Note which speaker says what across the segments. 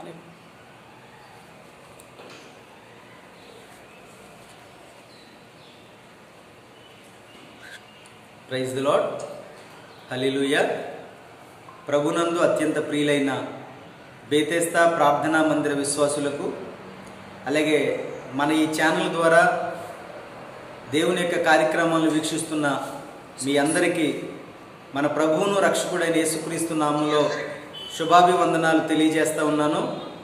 Speaker 1: Amen.
Speaker 2: Praise the Lord hallelujah ప్రభునందు అత్యంత ప్రియులైన బేతేస్తా ప్రార్థనా మందిర విశ్వాసులకు అలాగే మన ఈ ఛానల్ ద్వారా దేవుని యొక్క కార్యక్రమాలను వీక్షిస్తున్న మీ అందరికీ మన ప్రభువును రక్షకుడైన యేసుక్రీస్తు నామంలో శుభాభివందనాలు తెలియజేస్తా ఉన్నాను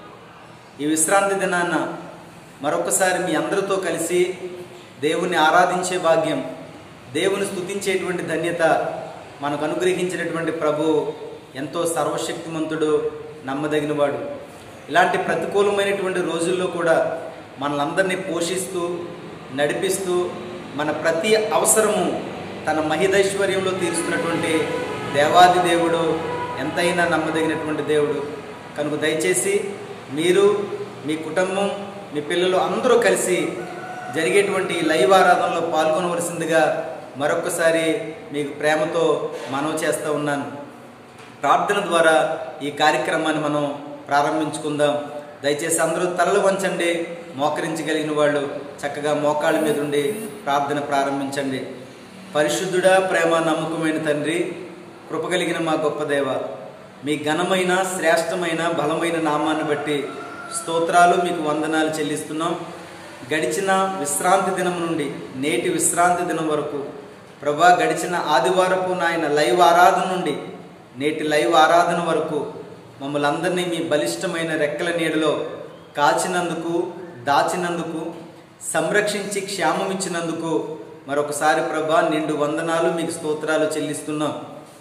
Speaker 2: ఈ విశ్రాంతి దినాన మరొకసారి మీ అందరితో కలిసి దేవుని ఆరాధించే భాగ్యం దేవుని స్తుతించేటువంటి ధన్యత మనకు అనుగ్రహించినటువంటి ప్రభు ఎంతో సర్వశక్తిమంతుడు నమ్మదగినవాడు ఇలాంటి ప్రతికూలమైనటువంటి రోజుల్లో కూడా మనలందరినీ పోషిస్తూ నడిపిస్తూ మన ప్రతి అవసరము తన మహిదైశ్వర్యంలో తీరుస్తున్నటువంటి దేవాది దేవుడు ఎంతైనా నమ్మదగినటువంటి దేవుడు కనుక దయచేసి మీరు మీ కుటుంబం మీ పిల్లలు అందరూ కలిసి జరిగేటువంటి ఈ లైవ్ ఆరాధనలో పాల్గొనవలసిందిగా మరొకసారి మీకు ప్రేమతో మనవి చేస్తూ ఉన్నాను ప్రార్థన ద్వారా ఈ కార్యక్రమాన్ని మనం ప్రారంభించుకుందాం దయచేసి అందరూ తలలు వంచండి మోకరించగలిగిన వాళ్ళు చక్కగా మోకాళ్ళ మీద ఉండి ప్రార్థన ప్రారంభించండి పరిశుద్ధుడా ప్రేమ నమ్మకమైన తండ్రి కృపగలిగిన మా గొప్ప దేవ మీ ఘనమైన శ్రేష్టమైన బలమైన నామాన్ని బట్టి స్తోత్రాలు మీకు వందనాలు చెల్లిస్తున్నాం గడిచిన విశ్రాంతి దినం నుండి నేటి విశ్రాంతి దినం వరకు ప్రభా గడిచిన ఆదివారపు నాయన లైవ్ ఆరాధన నుండి నేటి లైవ్ ఆరాధన వరకు మమ్మల్ని అందరినీ మీ బలిష్టమైన రెక్కల నీడలో కాచినందుకు దాచినందుకు సంరక్షించి క్షేమం ఇచ్చినందుకు మరొకసారి ప్రభా నిండు వందనాలు మీకు స్తోత్రాలు చెల్లిస్తున్నాం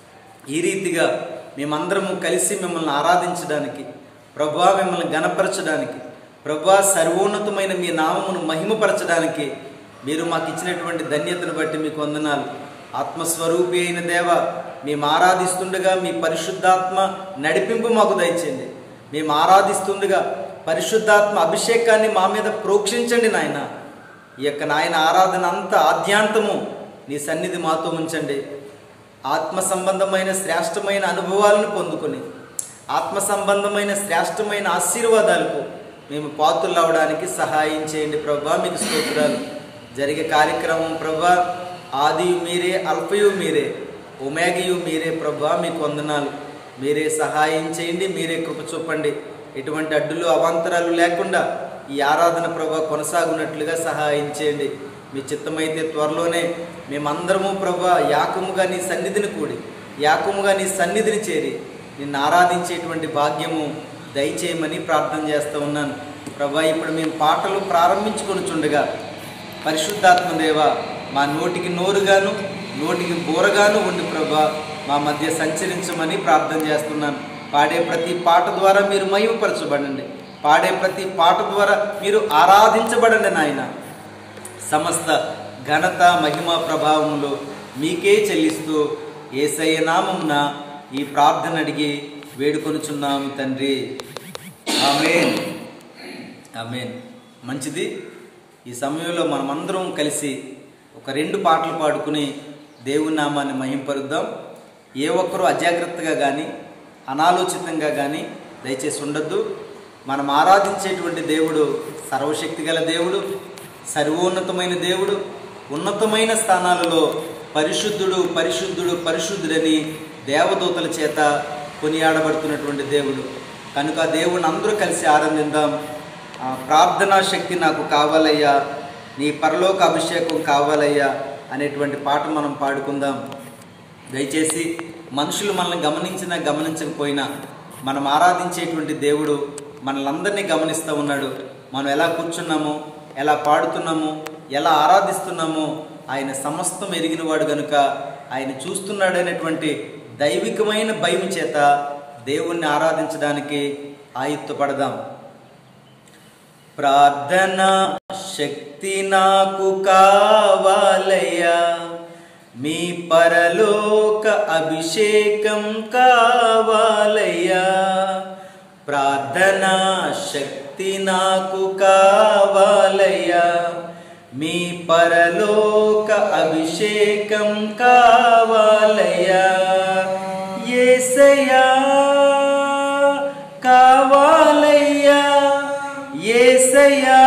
Speaker 2: ఈ రీతిగా మేమందరము కలిసి మిమ్మల్ని ఆరాధించడానికి ప్రభా మిమ్మల్ని గణపరచడానికి ప్రభా సర్వోన్నతమైన మీ నామమును మహిమపరచడానికి మీరు మాకు ఇచ్చినటువంటి ధన్యతను బట్టి మీకు వందనాలు ఆత్మస్వరూపి అయిన దేవ మేము ఆరాధిస్తుండగా మీ పరిశుద్ధాత్మ నడిపింపు మాకు దయచేయండి మేము ఆరాధిస్తుండగా పరిశుద్ధాత్మ అభిషేకాన్ని మా మీద ప్రోక్షించండి నాయన ఈ యొక్క నాయన ఆరాధన అంతా ఆద్యాంతము నీ సన్నిధి మాతో ఉంచండి ఆత్మ సంబంధమైన శ్రేష్టమైన అనుభవాలను పొందుకొని ఆత్మ సంబంధమైన శ్రేష్టమైన ఆశీర్వాదాలకు మేము పాత్రలు అవడానికి సహాయం చేయండి ప్రభా మీకు స్తోత్రాలు జరిగే కార్యక్రమం ప్రభా ఆదియు మీరే అల్పయు మీరే ఒమేగయు మీరే ప్రభా మీకు వందనాలు మీరే సహాయం చేయండి మీరే కృప చూపండి ఎటువంటి అడ్డులు అవాంతరాలు లేకుండా ఈ ఆరాధన ప్రభా కొనసాగునట్లుగా సహాయం చేయండి మీ చిత్తమైతే త్వరలోనే మేమందరము ప్రభా యాకముగా నీ సన్నిధిని కూడి యాకముగా నీ సన్నిధిని చేరి నిన్ను ఆరాధించేటువంటి భాగ్యము దయచేయమని ప్రార్థన చేస్తూ ఉన్నాను ప్రభా ఇప్పుడు మేము పాటలు ప్రారంభించుకొని చుండగా పరిశుద్ధాత్మ దేవ మా నోటికి నోరుగాను నోటికి బోరగాను ఉండి ప్రభా మా మధ్య సంచరించమని ప్రార్థన చేస్తున్నాను పాడే ప్రతి పాట ద్వారా మీరు మహిమపరచబడండి పాడే ప్రతి పాట ద్వారా మీరు ఆరాధించబడండి నాయన సమస్త ఘనత మహిమ ప్రభావములు మీకే చెల్లిస్తూ ఏసయ్య నామమున ఈ ప్రార్థన అడిగి వేడుకొనుచున్నాము తండ్రి ఆమెన్ ఆమెన్ మంచిది ఈ సమయంలో మనమందరం కలిసి ఒక రెండు పాటలు పాడుకుని దేవుని నామాన్ని మహింపరుద్దాం ఏ ఒక్కరూ అజాగ్రత్తగా కానీ అనాలోచితంగా కానీ దయచేసి ఉండొద్దు మనం ఆరాధించేటువంటి దేవుడు సర్వశక్తి గల దేవుడు సర్వోన్నతమైన దేవుడు ఉన్నతమైన స్థానాలలో పరిశుద్ధుడు పరిశుద్ధుడు పరిశుద్ధుడని దేవదూతల చేత కొనియాడబడుతున్నటువంటి దేవుడు కనుక దేవుని అందరూ కలిసి ఆనందిద్దాం ఆ ప్రార్థనా శక్తి నాకు కావాలయ్యా నీ పరలోక అభిషేకం కావాలయ్యా అనేటువంటి పాట మనం పాడుకుందాం దయచేసి మనుషులు మనల్ని గమనించినా గమనించకపోయినా మనం ఆరాధించేటువంటి దేవుడు మనలందరినీ గమనిస్తూ ఉన్నాడు మనం ఎలా కూర్చున్నామో ఎలా పాడుతున్నామో ఎలా ఆరాధిస్తున్నామో ఆయన సమస్తం ఎరిగినవాడు గనుక ఆయన చూస్తున్నాడు అనేటువంటి దైవికమైన భయం చేత దేవుణ్ణి ఆరాధించడానికి ఆయుత్తపడదాం ప్రార్థన శక్తి నాకు కావాలయ్యా మీ పరలోక అభిషేకం కావాలయ్యా ప్రార్థన శక్తి నాకు కావాలయ్యా మీ పరలోక అభిషేకం కావాలయ్యా ఏసయ్యా కావాలయ్యా ఏసయ్యా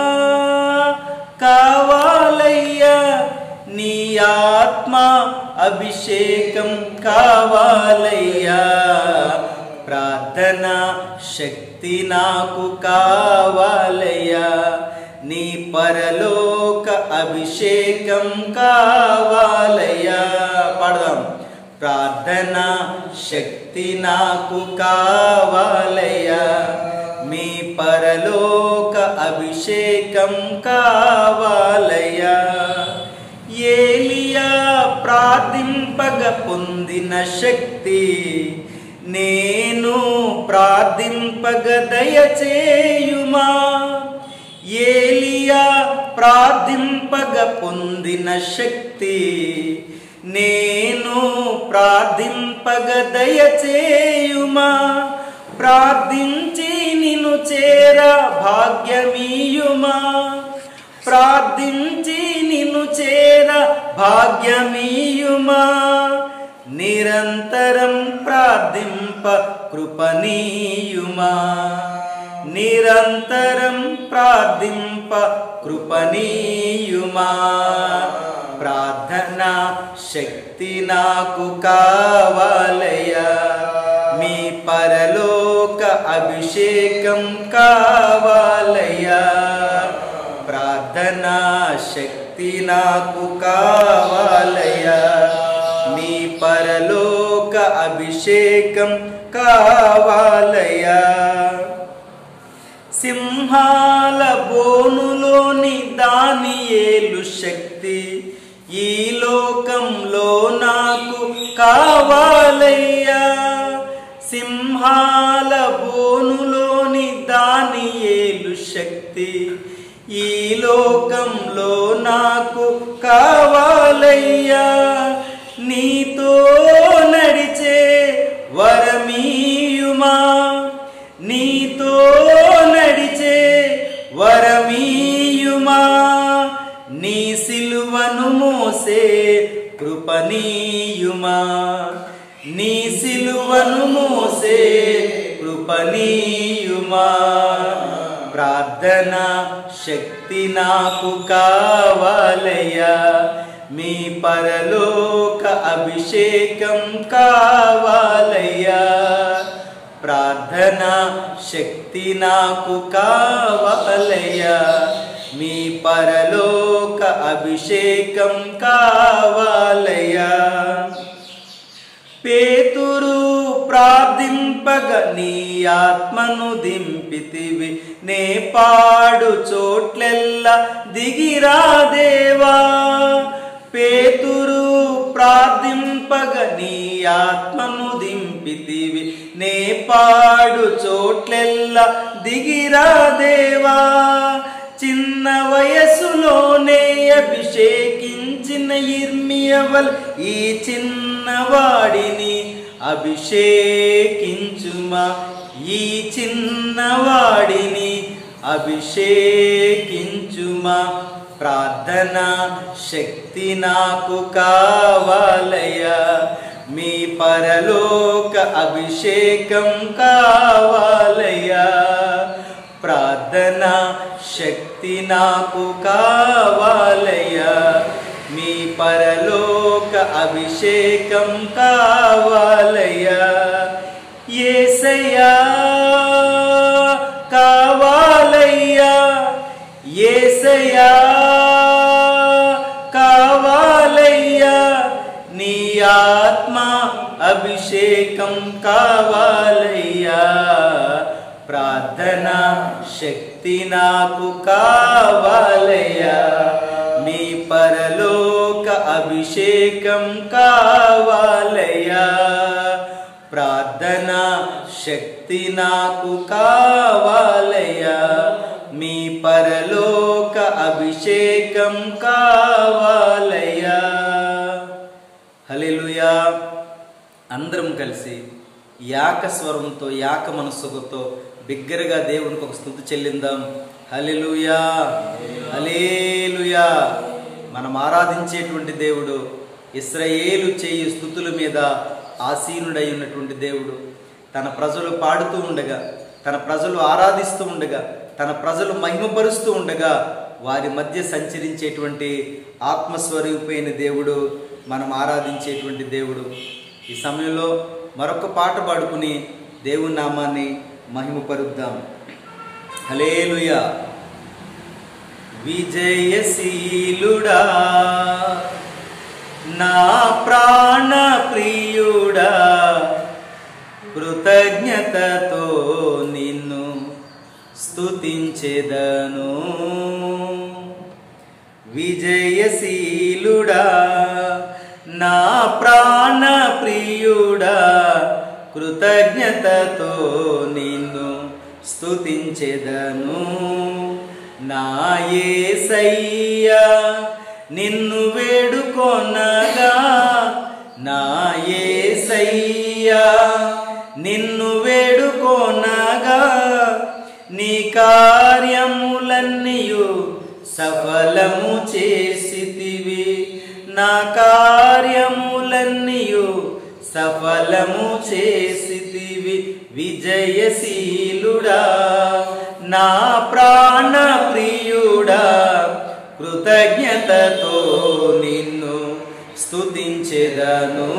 Speaker 2: కావాలయ్యా నీ ఆత్మ అభిషేకం కావాలయ్యా ప్రార్థన శక్తి నాకు కావాలయ్యా నీ పరలోక అభిషేకం కావాలయ్యా పాడదాం ప్రార్థన శక్తి నాకు కావాలయ్యా మీ పరలోక అభిషేకం కావాలయ్యా ఏలియా ప్రార్థింపగ పొందిన శక్తి నేను ప్రార్థింపగ దయచేయుమా ఏలియా ప్రార్థింపగ పొందిన శక్తి నేను ప్రార్థింపగ దయచేయుమా ప్రార్థించి నిన్ను చేర భాగ్యమీయుమా ప్రార్థించి నిన్ను చేర భాగ్యమీయుమా నిరంతరం ప్రార్థింప కృపనీయుమా నిరంతరం ప్రార్థింప కృపనీయుమా ప్రార్థన శక్తి నాకు కావాలయ్యా మీ పరలోక అభిషేకం కావాలయ్యా ప్రార్థన శక్తి నాకు కావాలయ్యా మీ పరలోక అభిషేకం కావాలయ్యా సింహాల బోనులోని దాని ఏలు శక్తి ఈ లోకంలో నాకు కావాలయ్యా సింహాల బోనులోని దాని ఏలు శక్తి ఈ లోకంలో నాకు కావాలయ్యా నీతో నడిచే వరమీయుమా నీతో నడిచే వరమీయుమా నీ సిలువను మోసే కృపనీయుమా నీ సిలువను మోసే కృపనీయుమా ప్రార్థన శక్తి నాకు కావాలయ్యా మీ పరలోక అభిషేకం కావాలయ్యా ప్రార్థన శక్తి నాకు కావాలయ్యా మీ పరలోక అభిషేకం కావాలయ్యా పేతురు ప్రార్థింపగ నీ ఆత్మను దింపితివి నే పాడు చోట్లెల్ల దిగిరాదేవా పేతురు ప్రార్థింపగ నీ ఆత్మను దింపితివి నే పాడు చోట్లెల్ల దిగిరాదేవా చిన్న వయసులోనే అభిషేకించిన ఇర్మియవల్ ఈ చిన్నవాడిని అభిషేకించుమా ఈ చిన్నవాడిని అభిషేకించుమా ప్రార్థన శక్తి నాకు కావాలయ్యా మీ పరలోక అభిషేకం కావాలయ్యా ప్రార్థన శక్తి నాకు కావాలయ్యా మీ పరలోక అభిషేకం కావాలయ్యా ఏసయ్యా కావాలయ్యా ఏసయ్యా కావాలయ్యా నీ ఆత్మ అభిషేకం కావాలయ్యా ప్రార్థన శక్తి నాకు కావాలయ్యా మీ పరలోక అభిషేకం కావాలయ్యా ప్రార్థన శక్తి నాకు కావాలయ్యా మీ పరలోక అభిషేకం కావాలయ్యా హల్లెలూయా అందరం కలిసి యాక స్వరంతో యాక మనస్సుతో బిగ్గరగా దేవునికి ఒక స్థుతి చెల్లిందాం హల్లెలూయా హల్లెలూయా మనం ఆరాధించేటువంటి దేవుడు ఇస్రాయేలు చేయి స్థుతుల మీద ఆసీనుడై ఉన్నటువంటి దేవుడు తన ప్రజలు పాడుతూ ఉండగా తన ప్రజలు ఆరాధిస్తూ ఉండగా తన ప్రజలు మహిమపరుస్తూ ఉండగా వారి మధ్య సంచరించేటువంటి ఆత్మస్వరూపైన దేవుడు మనం ఆరాధించేటువంటి దేవుడు ఈ సమయంలో మరొక పాట పాడుకుని దేవుని నామాన్ని మహిమపరుద్దాం హలేలుయా విజయశీలుడా నా ప్రాణ ప్రియుడా కృతజ్ఞతతో నిన్ను స్తుతించెదను విజయశీలుడా నా ప్రాణ ప్రియుడా కృతజ్ఞతతో నిన్ను స్తుతించెదను నా యేసయ్యా నిన్ను వేడుకొనగా నా యేసయ్యా నిన్ను వేడుకొనగా నీ కార్యములన్నీయు సఫలము చేసితివి నా కార్యములన్నీయు సఫలము చేసితివి విజయశీలుడా నా ప్రాణ ప్రియుడా కృతజ్ఞతతో నిన్ను స్తుతించెదను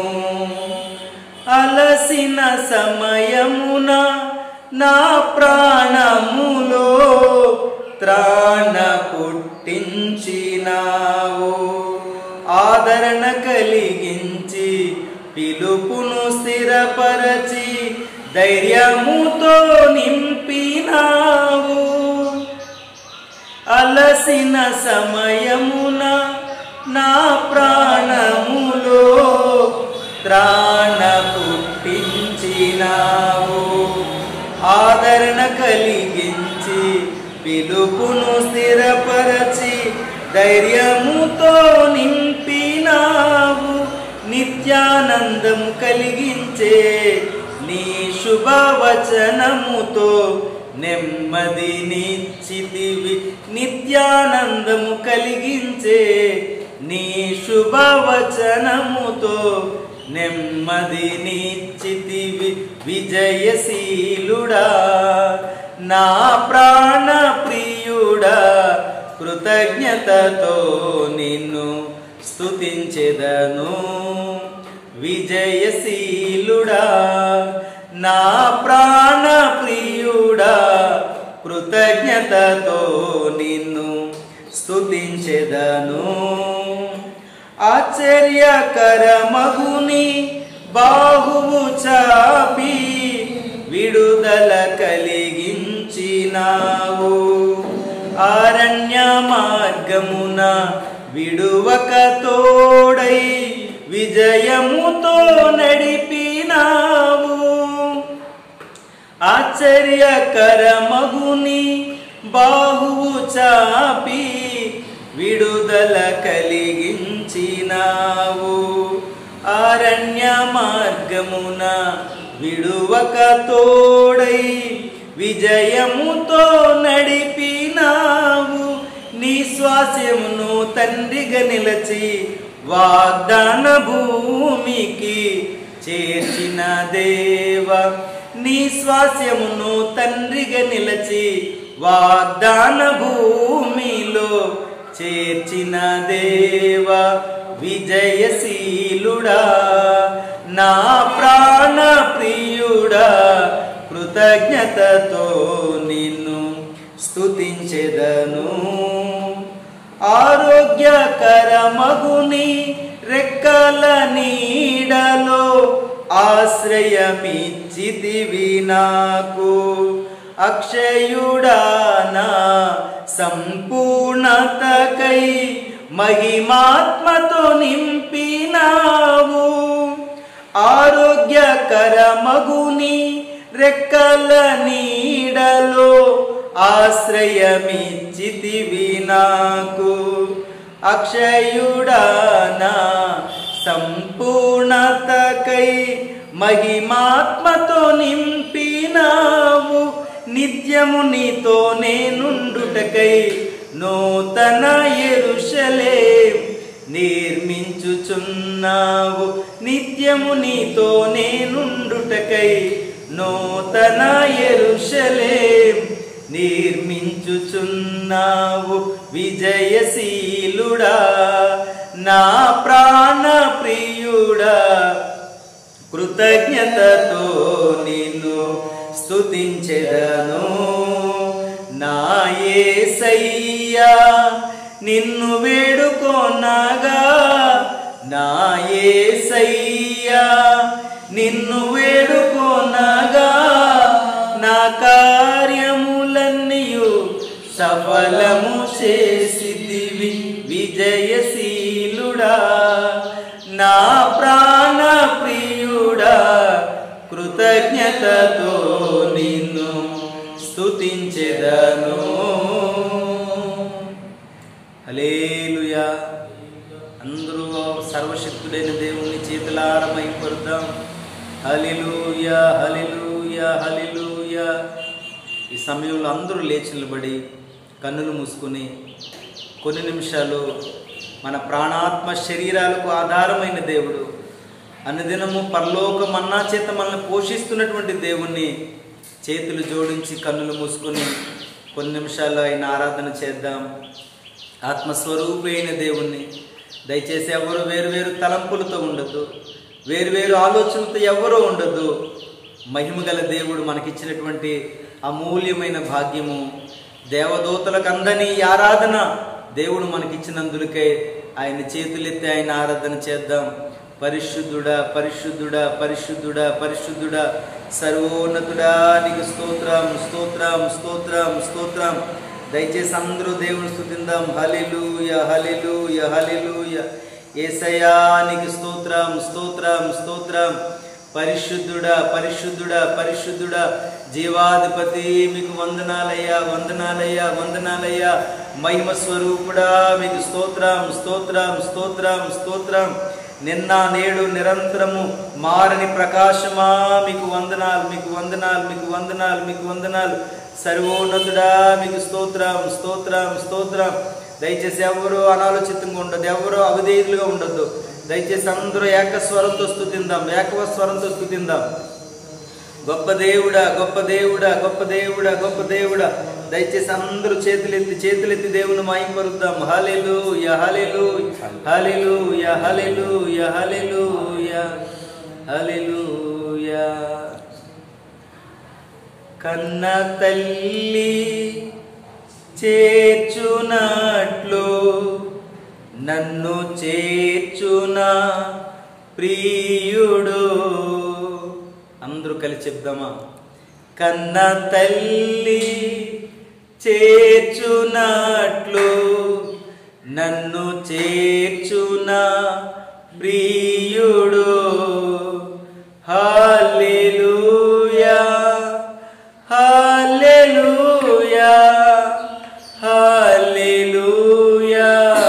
Speaker 2: అలసిన సమయమున నా ప్రాణములో త్రాణ పుట్టించినావు ఆదరణ కలిగించి పిలుపును స్థిరపరచి ధైర్యముతో నింపినావు అలసిన సమయమున నా ప్రాణములో త్రాణ పుట్టించినావు ఆదరణ కలిగించి పిలుపును స్థిరపరచి ధైర్యముతో నింపినావు నిత్యానందము కలిగించే నీ శుభవచనముతో నెమ్మదినిచ్చితివి నిత్యానందము కలిగించే నీ శుభవచనముతో నెమ్మదినిచ్చితివి విజయశీలుడా నా ప్రాణ ప్రియుడా కృతజ్ఞతతో నిన్ను స్తుతించెదను విజయశీలుడా నా ప్రాణ ప్రియుడా కృతజ్ఞతతో నిన్ను స్తుతించెదను ఆశ్చర్యకరమగుని బాహువు చాపి విడుదల కలిగించినావు అరణ్య మార్గమున విడువక తోడై విజయముతో నడిపినావు ఆశ్చర్యకరమగుని బాహువు చాపి విడుదల కలిగించినావు అరణ్య మార్గమున విడువక తోడై విజయముతో నడిపినావు నీ స్వాస్యమును తండ్రిగా నిలచి వాగ్దాన భూమికి చేర్చిన దేవ నీ స్వాస్యమును తండ్రిగా నిలచి వాగ్దాన భూమిలో చేర్చిన దేవ విజయశీలుడా నా ప్రాణ ప్రియుడా కృతజ్ఞతతో నిన్ను స్తుతించెదను ఆరోగ్యకరమగుని రెక్కల నీడలో ఆశ్రయమిచ్చితివి నాకు అక్షయుడానా సంపూర్ణతకై మహిమాత్మతో నింపినావు ఆరోగ్యకరమగుని రెక్కల నీడలో ఆశ్రయమిచ్చితివి నాకు అక్షయుడానా సంపూర్ణతకై మహిమాత్మతో నింపినావు నిత్యము నీతో నేనుండుటకై నూతన ఎరుషలే నిర్మించుచున్నావు నిత్యము నీతో నేనుండుటకై నూతన ఎరుషలే నిర్మించుచున్నావు విజయశీలుడా నా ప్రాణ ప్రియుడా కృతజ్ఞతతో నిన్ను స్తుతించెదను నా యేసయ్యా నిన్ను వేడుకొనగా నా యేసయ్యా నిన్ను వేడుకొనగా నా కార్యములన్నీయు సఫలము చేసిదివి విజయశీలుడా నా ప్రాణ ప్రియుడా కృతజ్ఞతతో నిన్ను స్తుతించెదను హలేలుయా అందరూ సర్వశక్తుడైన దేవుని చేతులారమై కొడదాం హలిలుయా హలిలుయా హలిలుయా ఈ సమయంలో అందరూ లేచి నిలబడి కన్నులు మూసుకొని కొన్ని నిమిషాలు మన ప్రాణాత్మ శరీరాలకు ఆధారమైన దేవుడు అనుదినము పరలోక మన్నా చేత మనల్ని పోషిస్తున్నటువంటి దేవుణ్ణి చేతులు జోడించి కన్నులు మూసుకొని కొన్ని నిమిషాలు ఆయన ఆరాధన చేద్దాం ఆత్మస్వరూపి అయిన దేవుణ్ణి దయచేసి ఎవరు వేరు వేరు తలంపులతో ఉండద్దు వేరు వేరు ఆలోచనలతో ఎవరూ ఉండద్దు మహిమగల దేవుడు మనకిచ్చినటువంటి అమూల్యమైన భాగ్యము దేవదూతలకు అందని ఈ ఆరాధన దేవుడు మనకిచ్చినందులకై ఆయన చేతులెత్తి ఆయన ఆరాధన చేద్దాం పరిశుద్ధుడా పరిశుద్ధుడా పరిశుద్ధుడా పరిశుద్ధుడా సర్వోన్నతుడా నీకు స్తోత్రం స్తోత్రం స్తోత్రం స్తోత్రం దయచేసి అందరూ దేవుని స్తుతిందాం హలిలుయ హలిలుయ హలిలుయ ఏసయ్యా నీకు స్తోత్రం స్తోత్రం స్తోత్రం పరిశుద్ధుడా పరిశుద్ధుడా పరిశుద్ధుడా జీవాధిపతి మీకు వందనాలయ్యా వందనాలయ్యా వందనాలయ్యా మహిమ స్వరూపుడా మీకు స్తోత్రం స్తోత్రం స్తోత్రం స్తోత్రం నిన్న నేడు నిరంతరము మారని ప్రకాశమా మీకు వందనాలు మీకు వందనాలు మీకు వందనాలు మీకు వందనాలు సర్వోన్నతుడా మీకు స్తోత్రం స్తోత్రం స్తోత్రం దయచేసి ఎవరు అనాలోచితంగా ఉండదు ఎవరు అవిధేయులుగా ఉండొద్దు దయచేసి అందరూ ఏకస్వరంతో స్థుతిందాం ఏకస్వరంతో స్థుతిందాం గొప్ప దేవుడా గొప్ప దేవుడా గొప్ప దేవుడా గొప్ప దేవుడా దయచేసి అందరూ చేతులెత్తి చేతులెత్తి దేవుని మాయింపరుద్దాం హలెలు యహలెలు హలెలు యహలెలు యహలెలు హలెలు కన్న తల్లి చేర్చునట్లు నన్ను చేర్చున ప్రియుడు అందరూ కలిసి చెప్దామా కన్న తల్లి చేర్చునట్లు నన్ను చేర్చున ప్రియుడు హల్లెలూయా హల్లెలూయా హల్లెలూయా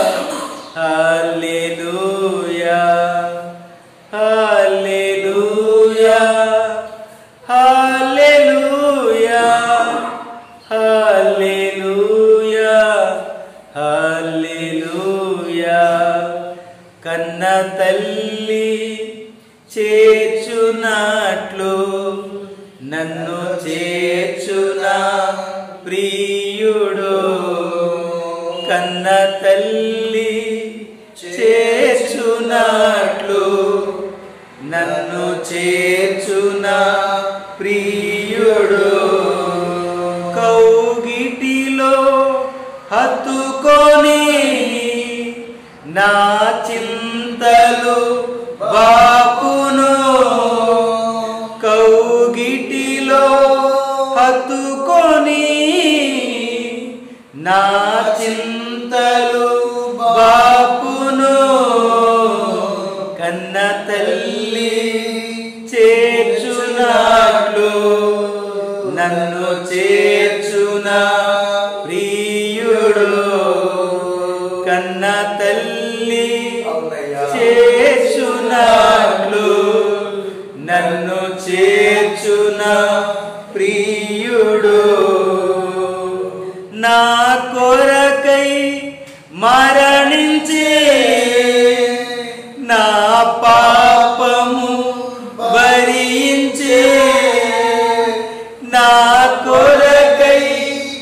Speaker 2: హల్లెలూయా హల్లెలూయా హల్లెలూయా హల్లెలూయా హల్లెలూయా కన్న తల్లి చేర్చునట్లు నన్ను చేర్చున ప్రియుడు కన్న తల్లి చేర్చునట్లు నన్ను చేర్చున ప్రియుడు కౌగిటిలో హత్తుకొని నా చింతలు బాపును కౌగిటిలో హత్తుకొని నా చింతలు బాపును కన్న తల్లి చేర్చునాట్లు నన్ను చేర్చున ప్రియుడు కన్న తల్లి చేర్చునాట్లు నన్ను చేర్చున ప్రియుడు నా కొరకై మరణించే నా పాపము భరించే నా కొరకై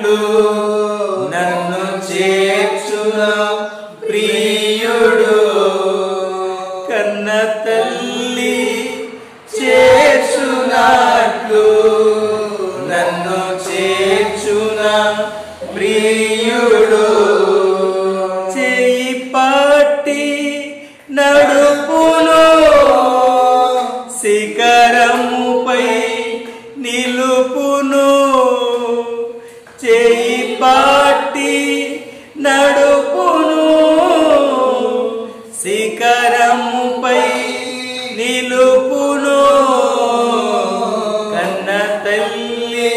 Speaker 2: నన్ను చేర్చున ప్రియుడు కన్న తల్లి చేర్చునట్లు నన్ను చేర్చున ప్రియుడు చేయి పట్టి నడుపును శిఖరముపై నిలుపును చేయి పట్టి నడుపును శిఖరముపై నిలుపును కన్న తల్లి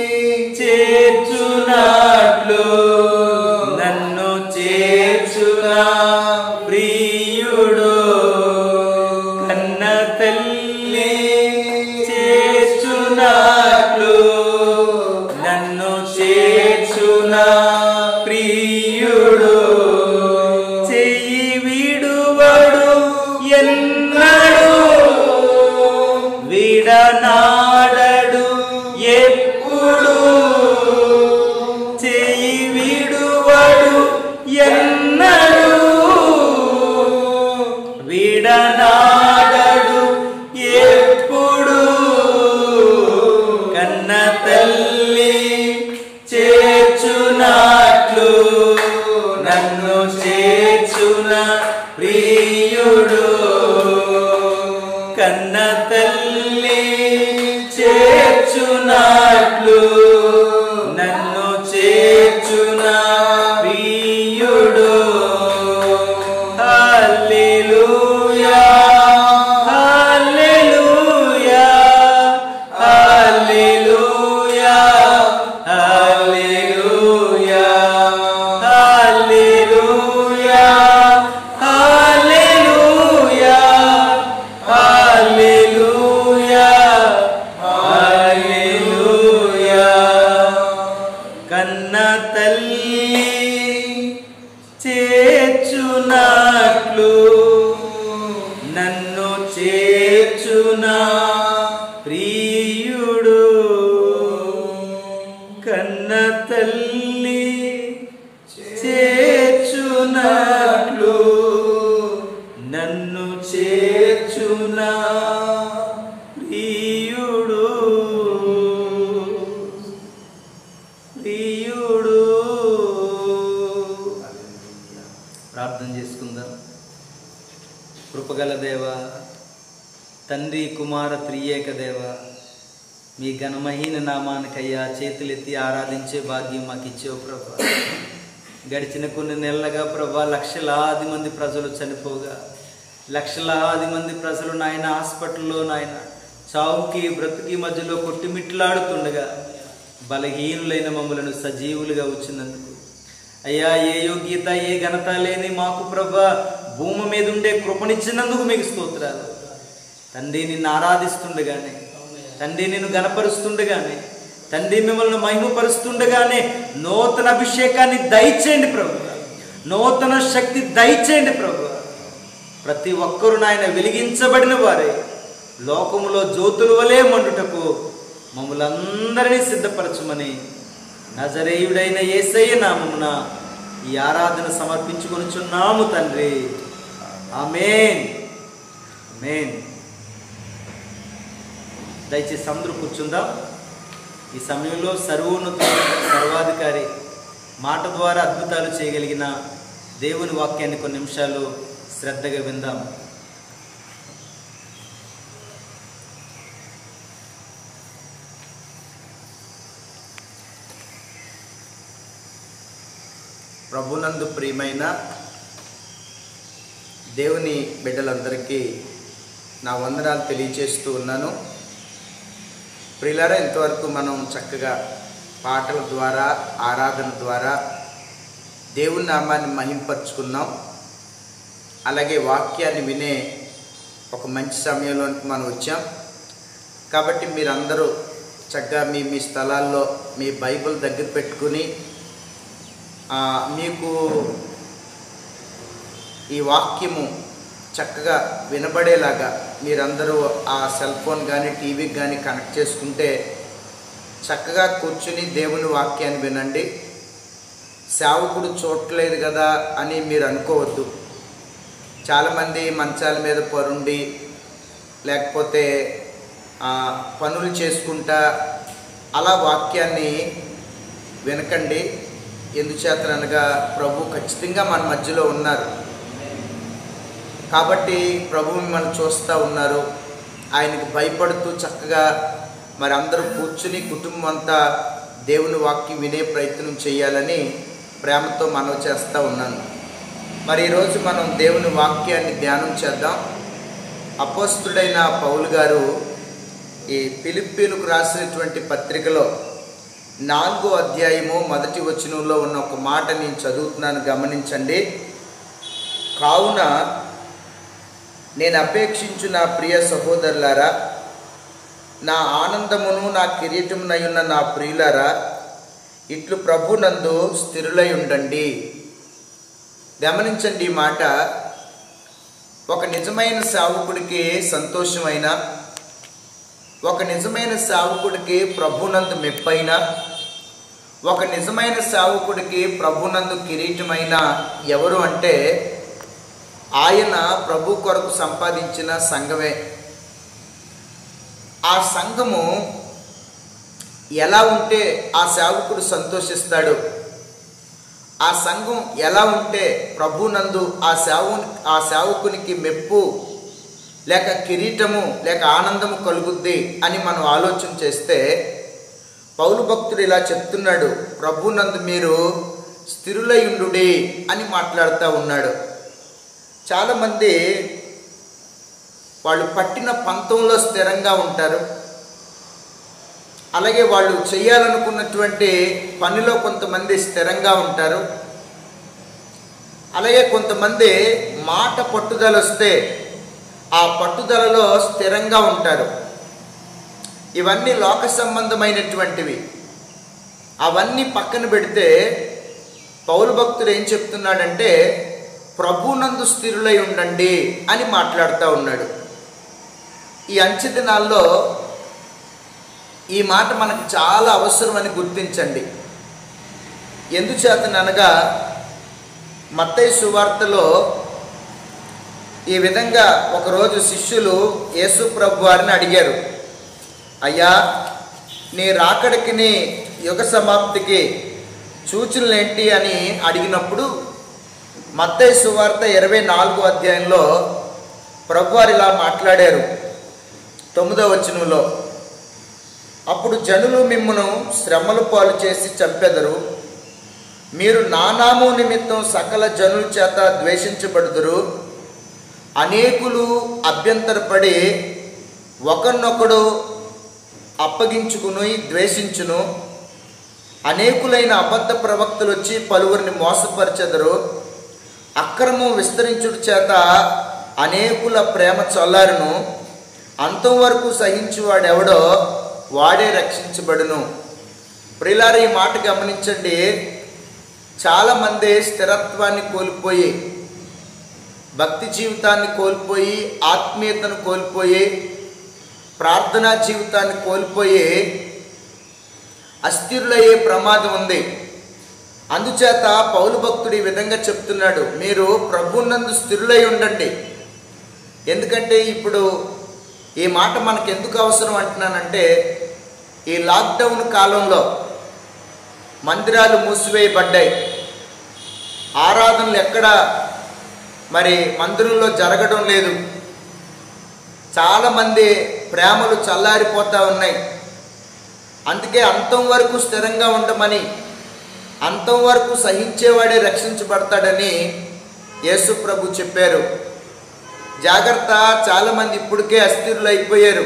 Speaker 2: చేర్చునాట్లు నన్ను చేర్చున ప్రియుడు కన్న తల్లి చేర్చునాట్లు నన్ను చేర్చున ప్రియుడు చెయ్యి విడువడు ఎన్నడు విడనాడడు ఎప్పుడు చెయ్యి విడువడు ఎన్నడు విడనాడడు ఎప్పుడు కన్న తల్లి చేర్చునాట్లు నన్ను చేర్చున ప్రియుడు కన్న తల్లి చేర్చునాట్లు నన్ను చేర్చున ప్రియుడు హల్లెలూయా హల్లెలూయా హల్లెలూయా హల్లెలూయా హల్లెలూయా హల్లెలూయా హల్లెలూయా హల్లెలూయా కన్న తల్లి చేర్చునట్లు నన్ను చేర్చున ప్రియుడు కన్న తల్లి చేర్చునట్లు నన్ను చేర్చున ప్రియుడు ప్రియుడు ప్రార్థన చేసుకుందాం కృపగల దేవ తండ్రి కుమార త్రియేక దేవ మీ ఘనమహీన నామానికయ్యా చేతులెత్తి ఆరాధించే భాగ్యం మాకు ఇచ్చేవు ప్రభా గడిచిన కొన్ని నెలలుగా ప్రభా లక్షలాది మంది ప్రజలు చనిపోగా లక్షలాది మంది ప్రజలు నాయన హాస్పిటల్లో నాయన చావుకి బ్రతుకి మధ్యలో కొట్టిమిట్లాడుతుండగా బలహీనులైన మమ్మలను సజీవులుగా వచ్చినందుకు అయ్యా ఏ యోగ్యత ఏ ఘనత లేని మాకు ప్రభా భూమి మీద ఉండే కృపనిచ్చినందుకు మీకు స్తోత్రాలు తండ్రి నిన్ను ఆరాధిస్తుండగానే తండ్రి నిన్ను గనపరుస్తుండగానే తండ్రి మిమ్మల్ని మహిమపరుస్తుండగానే నూతన అభిషేకాన్ని దయచేయండి ప్రభు నూతన శక్తి దయచేయండి ప్రభు ప్రతి ఒక్కరు నాయన వెలిగించబడిన వారే లోకములో జ్యోతుల వలె మండుటకు మమ్మల్ని అందరినీ సిద్ధపరచమని నజరేయుడైన యేసయ్య నామమున ఈ ఆరాధన సమర్పించుకొనుచున్నాము తండ్రి ఆమేన్ ఆమేన్ దయచేసి అందరూ కూర్చుందాం ఈ సమయంలో సర్వోన్నత సర్వాధికారి మాట ద్వారా అద్భుతాలు చేయగలిగిన దేవుని వాక్యాన్ని కొన్ని నిమిషాలు శ్రద్ధగా విందాం
Speaker 1: ప్రభునందు ప్రియమైన దేవుని బిడ్డలందరికీ నా వందనాలు తెలియజేస్తూ ఉన్నాను ప్రియులారా ఇంతవరకు మనం చక్కగా పాటల ద్వారా ఆరాధన ద్వారా దేవుని నామాన్ని మహింపరుచుకున్నాం అలాగే వాక్యాన్ని వినే ఒక మంచి సమయంలోనికి మనం వచ్చాం కాబట్టి మీరందరూ చక్కగా మీ మీ స్థలాల్లో మీ బైబిల్ దగ్గర పెట్టుకుని ఆ, మీకు ఈ వాక్యము చక్కగా వినబడేలాగా మీరందరూ ఆ సెల్ ఫోన్ కానీ టీవీకి కానీ కనెక్ట్ చేసుకుంటే చక్కగా కూర్చుని దేవుని వాక్యాన్ని వినండి సేవకుడు చూడట్లేదు కదా అని మీరు అనుకోవద్దు చాలామంది మంచాల మీద పరుండి లేకపోతే ఆ, పనులు చేసుకుంటా అలా వాక్యాన్ని వినకండి ఎందుచేతనగా ప్రభు ఖచ్చితంగా మన మధ్యలో ఉన్నారు కాబట్టి ప్రభు మిమ్మల్ని చూస్తూ ఉన్నారు ఆయనకు భయపడుతూ చక్కగా మరి అందరూ కూర్చుని కుటుంబం అంతా దేవుని వాక్యం వినే ప్రయత్నం చేయాలని ప్రేమతో మనవి చేస్తూ ఉన్నాను మరి ఈరోజు మనం దేవుని వాక్యాన్ని ధ్యానం చేద్దాం అపోస్తుడైన పౌలు గారు ఈ పిలిప్పీలకు రాసినటువంటి పత్రికలో నాలుగో అధ్యాయము మొదటి వచనంలో ఉన్న ఒక మాట నేను చదువుతున్నాను గమనించండి కావున నేను అపేక్షించు నా ప్రియ సహోదరులారా నా ఆనందమును నా కిరీటమునయున్న నా ప్రియులారా ఇట్లు ప్రభునందు స్థిరులై ఉండండి గమనించండి ఈ మాట ఒక నిజమైన సేవకుడికి సంతోషమైన ఒక నిజమైన సేవకుడికి ప్రభునందు మెప్పైన ఒక నిజమైన సేవకుడికి ప్రభునందు కిరీటమైన ఎవరు అంటే ఆయన ప్రభు కొరకు సంపాదించిన సంఘమే ఆ సంఘము ఎలా ఉంటే ఆ సేవకుడు సంతోషిస్తాడు ఆ సంఘం ఎలా ఉంటే ప్రభునందు ఆ సేవ ఆ సేవకునికి మెప్పు లేక కిరీటము లేక ఆనందము కలుగుద్ది అని మనం ఆలోచన చేస్తే పౌలు భక్తుడు ఇలా చెప్తున్నాడు ప్రభునందు మీరు స్థిరులయుండుడి అని మాట్లాడుతూ ఉన్నాడు చాలామంది వాళ్ళు పట్టిన పంతంలో స్థిరంగా ఉంటారు అలాగే వాళ్ళు చేయాలనుకున్నటువంటి పనిలో కొంతమంది స్థిరంగా ఉంటారు అలాగే కొంతమంది మాట పట్టుదల వస్తే ఆ పట్టుదలలో స్థిరంగా ఉంటారు ఇవన్నీ లోక సంబంధమైనటువంటివి అవన్నీ పక్కన పెడితే పౌలు భక్తుడు ఏం చెప్తున్నాడంటే ప్రభునందు స్థిరులై ఉండండి అని మాట్లాడుతూ ఉన్నాడు ఈ అంచె దినాల్లో ఈ మాట మనకు చాలా అవసరం అని గుర్తించండి ఎందుచేతననగా మత్తయి సువార్తలో ఈ విధంగా ఒకరోజు శిష్యులు యేసు ప్రభు వారిని అడిగారు అయ్యా నీ రాకడికి నీ యుగ సమాప్తికి సూచనలేంటి అని అడిగినప్పుడు మత్తయి సువార్త ఇరవై నాలుగో అధ్యాయంలో ప్రభువారు ఇలా మాట్లాడారు తొమ్మిదో వచనంలో అప్పుడు జనులు మిమ్మును శ్రమలు పాలు చేసి చంపెదరు మీరు నానాము నిమిత్తం సకల జనుల చేత ద్వేషించబడుదురు అనేకులు అభ్యంతరపడి ఒకరినొకడు అప్పగించుకుని ద్వేషించును అనేకులైన అబద్ధ ప్రవక్తలు వచ్చి పలువురిని మోసపరచెదరు అక్రమం విస్తరించుట చేత అనేకుల ప్రేమ చల్లారును అంతం వరకు సహించువాడెవడో వాడే రక్షించబడును ప్రిలార ఈ మాట గమనించండి చాలామంది స్థిరత్వాన్ని కోల్పోయి భక్తి జీవితాన్ని కోల్పోయి ఆత్మీయతను కోల్పోయి ప్రార్థనా జీవితాన్ని కోల్పోయి అస్థిరులయ్యే ప్రమాదం ఉంది అందుచేత పౌలు భక్తుడు ఈ విధంగా చెప్తున్నాడు మీరు ప్రభునందు స్థిరులై ఉండండి ఎందుకంటే ఇప్పుడు ఈ మాట మనకు ఎందుకు అవసరం అంటున్నానంటే ఈ లాక్డౌన్ కాలంలో మందిరాలు మూసివేయబడ్డాయి ఆరాధనలు ఎక్కడ మరి మందిరంలో జరగడం లేదు చాలామంది ప్రేమలు చల్లారిపోతూ ఉన్నాయి అందుకే అంతం వరకు స్థిరంగా ఉండమని అంతం వరకు సహించేవాడే రక్షించబడతాడని యేసు ప్రభు చెప్పారు జాగ్రత్త చాలామంది ఇప్పటికే అస్థిరులు అయిపోయారు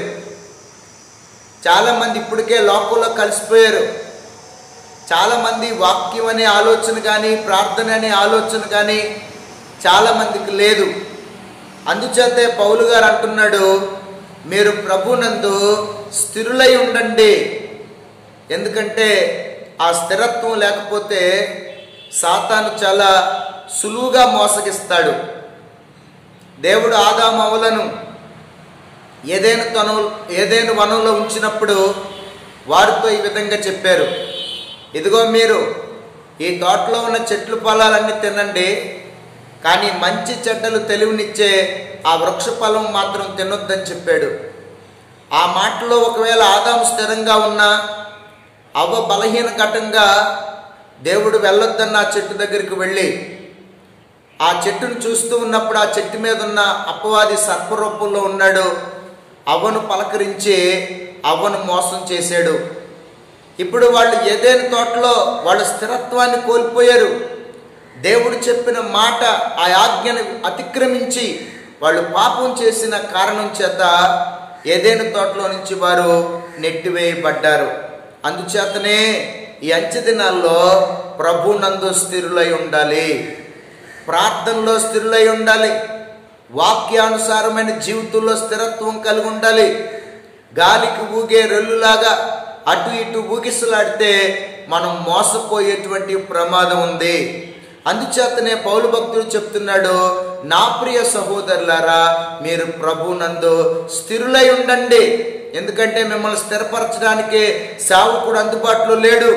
Speaker 1: చాలామంది ఇప్పటికే లోకంలో కలిసిపోయారు చాలామంది వాక్యం అనే ఆలోచన కానీ ప్రార్థన అనే ఆలోచన కానీ చాలామందికి లేదు అందుచేతే పౌలు గారు అంటున్నాడు మీరు ప్రభునందు స్థిరులై ఉండండి ఎందుకంటే ఆ స్థిరత్వం లేకపోతే సాతాను చాలా సులువుగా మోసగిస్తాడు దేవుడు ఆదామవలను ఏదైనా తను ఏదైనా వనంలో ఉంచినప్పుడు వారితో ఈ విధంగా చెప్పారు ఇదిగో మీరు ఈ తోటలో ఉన్న చెట్లు పొలాలన్నీ తినండి కానీ మంచి చెడ్డలు తెలివినిచ్చే ఆ వృక్ష ఫలం మాత్రం తినొద్దని చెప్పాడు ఆ మాటలో ఒకవేళ ఆదాము స్థిరంగా ఉన్నా అవ్వ బలహీన ఘటంగా దేవుడు వెళ్ళొద్దన్న ఆ చెట్టు దగ్గరికి వెళ్ళి ఆ చెట్టును చూస్తూ ఉన్నప్పుడు ఆ చెట్టు మీద ఉన్న అపవాది సర్పరూపంలో ఉన్నాడు అవ్వను పలకరించి అవ్వను మోసం చేశాడు ఇప్పుడు వాళ్ళు ఏదైనా తోటలో వాళ్ళ స్థిరత్వాన్ని కోల్పోయారు దేవుడు చెప్పిన మాట ఆ ఆజ్ఞను అతిక్రమించి వాళ్ళు పాపం చేసిన కారణం చేత ఏదైనా తోటలో నుంచి వారు నెట్టివేయబడ్డారు అందుచేతనే ఈ అంచె దినాల్లో ప్రభు నందు స్థిరులై ఉండాలి ప్రార్థనలో స్థిరులై ఉండాలి వాక్యానుసారమైన జీవితంలో స్థిరత్వం కలిగి ఉండాలి గాలికి ఊగే రెల్లులాగా అటు ఇటు ఊగిసలాడితే మనం మోసపోయేటువంటి ప్రమాదం ఉంది అందుచేతనే పౌలు భక్తుడు చెప్తున్నాడు నా ప్రియ సహోదరులారా మీరు ప్రభునందు స్థిరులై ఉండండి ఎందుకంటే మిమ్మల్ని స్థిరపరచడానికి సేవకుడు అందుబాటులో లేడు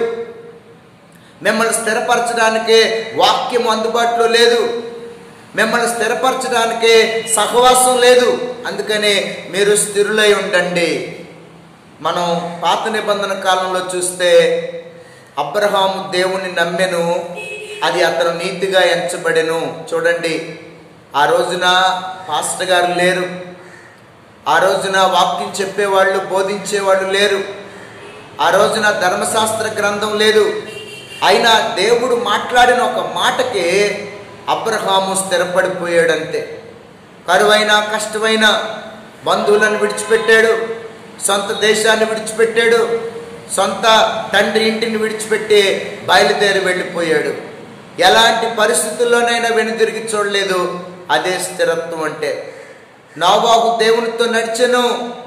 Speaker 1: మిమ్మల్ని స్థిరపరచడానికి వాక్యం అందుబాటులో లేదు మిమ్మల్ని స్థిరపరచడానికి సహవాసం లేదు అందుకని మీరు స్థిరులై ఉండండి మనం పాత నిబంధన కాలంలో చూస్తే అబ్రహాము దేవుని నమ్మెను అది అతను నీతిగా ఎంచబడెను చూడండి ఆ రోజున పాస్టర్ గారు లేరు ఆ రోజున వాక్యం చెప్పేవాళ్ళు బోధించేవాళ్ళు లేరు ఆ రోజున ధర్మశాస్త్ర గ్రంథం లేదు అయినా దేవుడు మాట్లాడిన ఒక మాటకి అబ్రహాము స్థిరపడిపోయాడంతే కరువైన కష్టమైన బంధువులను విడిచిపెట్టాడు సొంత దేశాన్ని విడిచిపెట్టాడు సొంత తండ్రి ఇంటిని విడిచిపెట్టి బయలుదేరి వెళ్ళిపోయాడు ఎలాంటి పరిస్థితుల్లోనైనా వెనుదిరిగి చూడలేదు అదే స్థిరత్వం అంటే నోవాహు దేవునితో నడిచెను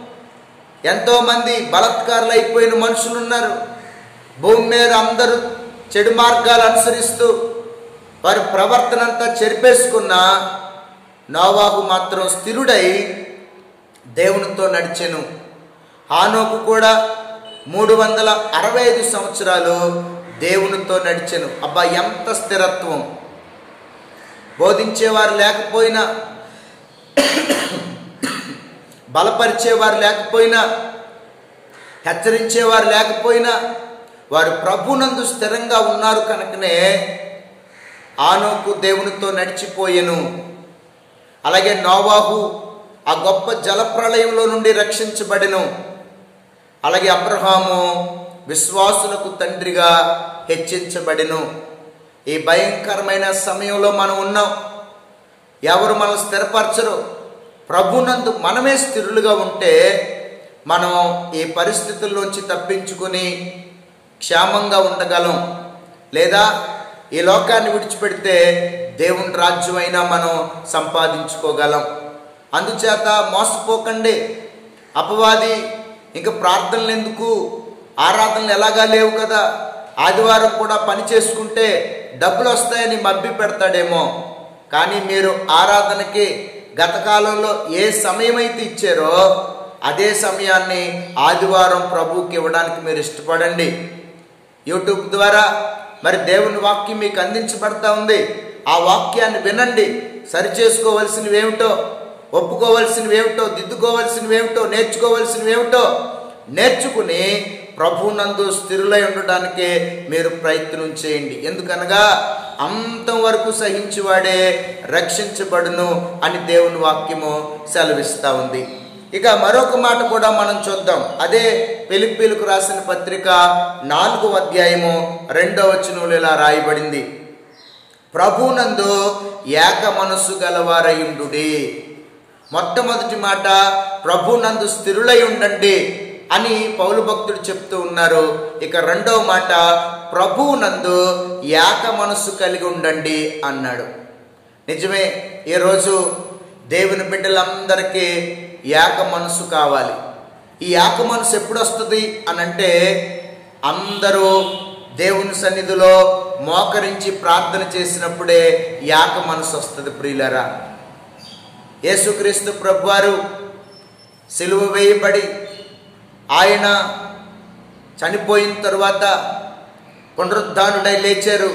Speaker 1: ఎంతోమంది బలత్కారులు అయిపోయిన మనుషులు ఉన్నారు భూమి మీద అందరూ చెడు మార్గాలు అనుసరిస్తూ వారి ప్రవర్తన అంతా చెరిపేసుకున్న నోవాహు మాత్రం స్థిరుడై దేవునితో నడిచెను హానోకు కూడా మూడు వందల అరవై ఐదు సంవత్సరాలు దేవునితో నడిచెను అబ్బా ఎంత స్థిరత్వం బోధించేవారు లేకపోయినా బలపరిచేవారు లేకపోయినా హెచ్చరించేవారు లేకపోయినా వారు ప్రభునందు స్థిరంగా ఉన్నారు కనుకనే ఆనోకు దేవునితో నడిచిపోయెను అలాగే నోవాహు ఆ గొప్ప జలప్రళయంలో నుండి రక్షించబడెను అలాగే అబ్రహాము విశ్వాసులకు తండ్రిగా హెచ్చించబడెను ఈ భయంకరమైన సమయంలో మనం ఉన్నాం ఎవరు మనం స్థిరపరచరు ప్రభునందు మనమే స్థిరులుగా ఉంటే మనం ఈ పరిస్థితుల్లోంచి తప్పించుకొని క్షేమంగా ఉండగలం లేదా ఈ లోకాన్ని విడిచిపెడితే దేవుని రాజ్యమైనా మనం సంపాదించుకోగలం అందుచేత మోసపోకండి అపవాది ఇంకా ప్రార్థనలు ఎందుకు ఆరాధనలు ఎలాగా లేవు కదా ఆదివారం కూడా పని చేసుకుంటే డబ్బులు వస్తాయని మబ్బి పెడతాడేమో కానీ మీరు ఆరాధనకి గత కాలంలో ఏ సమయం అయితే ఇచ్చారో అదే సమయాన్ని ఆదివారం ప్రభువుకి ఇవ్వడానికి మీరు ఇష్టపడండి యూట్యూబ్ ద్వారా మరి దేవుని వాక్యం మీకు అందించబడతా ఉంది ఆ వాక్యాన్ని వినండి సరి చేసుకోవలసినవి ఏమిటో ఒప్పుకోవలసినవి ఏమిటో దిద్దుకోవలసినవి ఏమిటో నేర్చుకోవలసినవి ఏమిటో నేర్చుకుని ప్రభునందు స్థిరులై ఉండడానికే మీరు ప్రయత్నం చేయండి ఎందుకనగా అంతం వరకు సహించువాడే రక్షించబడును అని దేవుని వాక్యము సెలవిస్తూ ఉంది ఇక మరొక మాట కూడా మనం చూద్దాం అదే పిలిపిలకు రాసిన పత్రిక నాలుగో అధ్యాయము రెండవ వచనంలో ఇలా రాయబడింది ప్రభునందు ఏక మనస్సు గలవారయుండుడి మొట్టమొదటి మాట ప్రభునందు స్థిరులై ఉండండి అని పౌలు భక్తుడు చెప్తూ ఉన్నారు ఇక రెండవ మాట ప్రభువునందు ఏక మనస్సు కలిగి ఉండండి అన్నాడు నిజమే ఈరోజు దేవుని బిడ్డలందరికీ ఏక మనసు కావాలి ఈ ఏక మనసు ఎప్పుడు వస్తుంది అని అంటే అందరూ దేవుని సన్నిధిలో మోకరించి ప్రార్థన చేసినప్పుడే ఏక మనసు వస్తుంది ప్రియులరా యేసుక్రీస్తు ప్రభువారు సిలువ వేయబడి ఆయన చనిపోయిన తరువాత పునరుద్ధానుడై లేచారు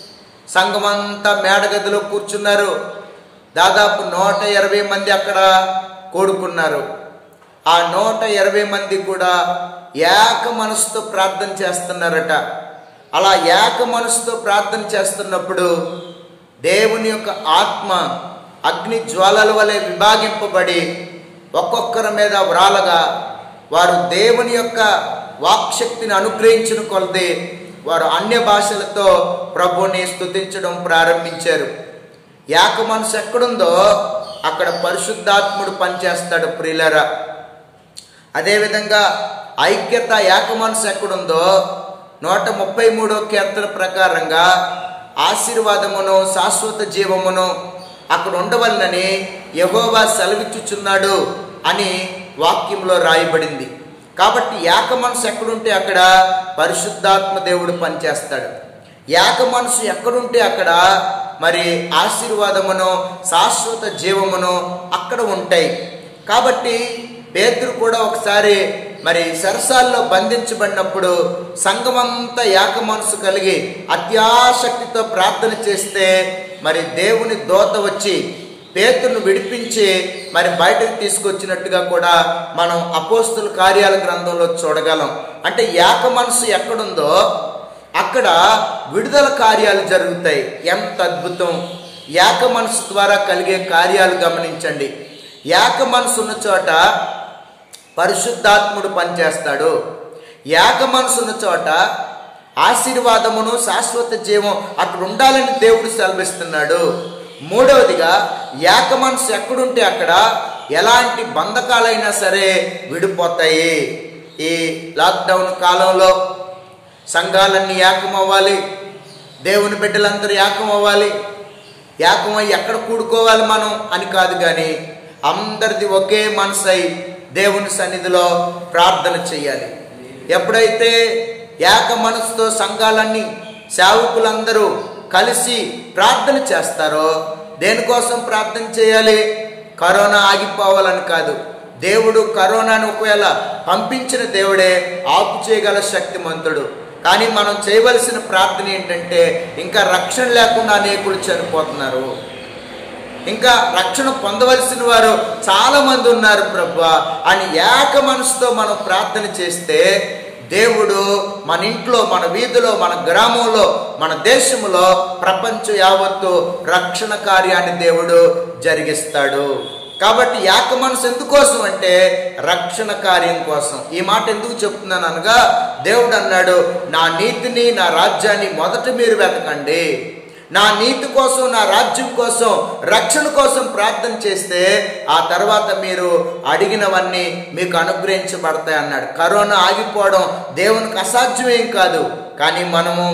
Speaker 1: సంఘమంతా మేడగదిలో కూర్చున్నారు దాదాపు నూట ఇరవై మంది అక్కడ కూడుకున్నారు ఆ నూట ఇరవై మంది కూడా ఏక మనసుతో ప్రార్థన చేస్తున్నారట అలా ఏక మనసుతో ప్రార్థన చేస్తున్నప్పుడు దేవుని యొక్క ఆత్మ అగ్ని జ్వాలల వలె విభాగింపబడి ఒక్కొక్కరి మీద వ్రాలగా వారు దేవుని యొక్క వాక్శక్తిని అనుగ్రహించిన కొలది వారు అన్య భాషలతో ప్రభుని స్తుతించడం ప్రారంభించారు యాక మనసు ఎక్కడుందో అక్కడ పరిశుద్ధాత్ముడు పనిచేస్తాడు ప్రియులరా అదేవిధంగా ఐక్యత ఏక మనసు ఎక్కడుందో నూట ముప్పై మూడో కీర్తన ప్రకారంగా ఆశీర్వాదమును శాశ్వత జీవమును అక్కడ ఉండవలనని యహోవా సెలవిచ్చుచున్నాడు అని వాక్యంలో రాయబడింది కాబట్టి ఏక మనసు ఎక్కడుంటే అక్కడ పరిశుద్ధాత్మ దేవుడు పనిచేస్తాడు ఏక మనసు ఎక్కడుంటే అక్కడ మరి ఆశీర్వాదమును శాశ్వత జీవమును అక్కడ ఉంటాయి కాబట్టి పేతురు కూడా ఒకసారి మరి సరసాల్లో బంధించబడినప్పుడు సంఘమంతా ఏక మనసు కలిగి అత్యాసక్తితో ప్రార్థన చేస్తే మరి దేవుని దోత వచ్చి పేతురును విడిపించి మరి బయటకు తీసుకొచ్చినట్టుగా కూడా మనం అపోస్తుల కార్యాల గ్రంథంలో చూడగలం అంటే ఏక మనసు ఎక్కడుందో అక్కడ విడుదల కార్యాలు జరుగుతాయి ఎంత అద్భుతం ఏక మనసు ద్వారా కలిగే కార్యాలు గమనించండి ఏక మనసు ఉన్న చోట పరిశుద్ధాత్ముడు పనిచేస్తాడు ఏక మనసు ఉన్న చోట ఆశీర్వాదమును శాశ్వత జీవం అక్కడ ఉండాలని దేవుడు సెలవిస్తున్నాడు మూడవదిగా ఏక మనసు ఎక్కడుంటే అక్కడ ఎలాంటి బంధకాలైనా సరే విడిపోతాయి ఈ లాక్డౌన్ కాలంలో సంఘాలన్నీ ఏకం అవ్వాలి దేవుని బిడ్డలందరూ ఏకం అవ్వాలి ఏకమై ఎక్కడ కూడుకోవాలి మనం అని కాదు కానీ అందరిది ఒకే మనసై దేవుని సన్నిధిలో ప్రార్థన చేయాలి ఎప్పుడైతే ఏక మనసుతో సంఘాలన్నీ సేవకులందరూ కలిసి ప్రార్థన చేస్తారో దేనికోసం ప్రార్థన చేయాలి కరోనా ఆగిపోవాలని కాదు దేవుడు కరోనాను ఒకవేళ పంపించిన దేవుడే ఆపు చేయగల శక్తిమంతుడు కానీ మనం చేయవలసిన ప్రార్థన ఏంటంటే ఇంకా రక్షణ లేకుండా అనేకులు చనిపోతున్నారు ఇంకా రక్షణ పొందవలసిన వారు చాలా మంది ఉన్నారు ప్రభు అని ఏక మనసుతో మనం ప్రార్థన చేస్తే దేవుడు మన ఇంట్లో మన వీధిలో మన గ్రామంలో మన దేశంలో ప్రపంచం యావత్తు రక్షణ కార్యాన్ని దేవుడు జరిగిస్తాడు కాబట్టి ఏక మనసు ఎందుకోసం అంటే రక్షణ కార్యం కోసం ఈ మాట ఎందుకు చెప్తున్నాను అనగా దేవుడు అన్నాడు నా నీతిని నా రాజ్యాన్ని మొదట మీరు వెతకండి నా నీతి కోసం నా రాజ్యం కోసం రక్షణ కోసం ప్రార్థన చేస్తే ఆ తర్వాత మీరు అడిగినవన్నీ మీకు అనుగ్రహించబడతాయి అన్నాడు కరోనా ఆగిపోవడం దేవునికి అసాధ్యమేం కాదు కానీ మనము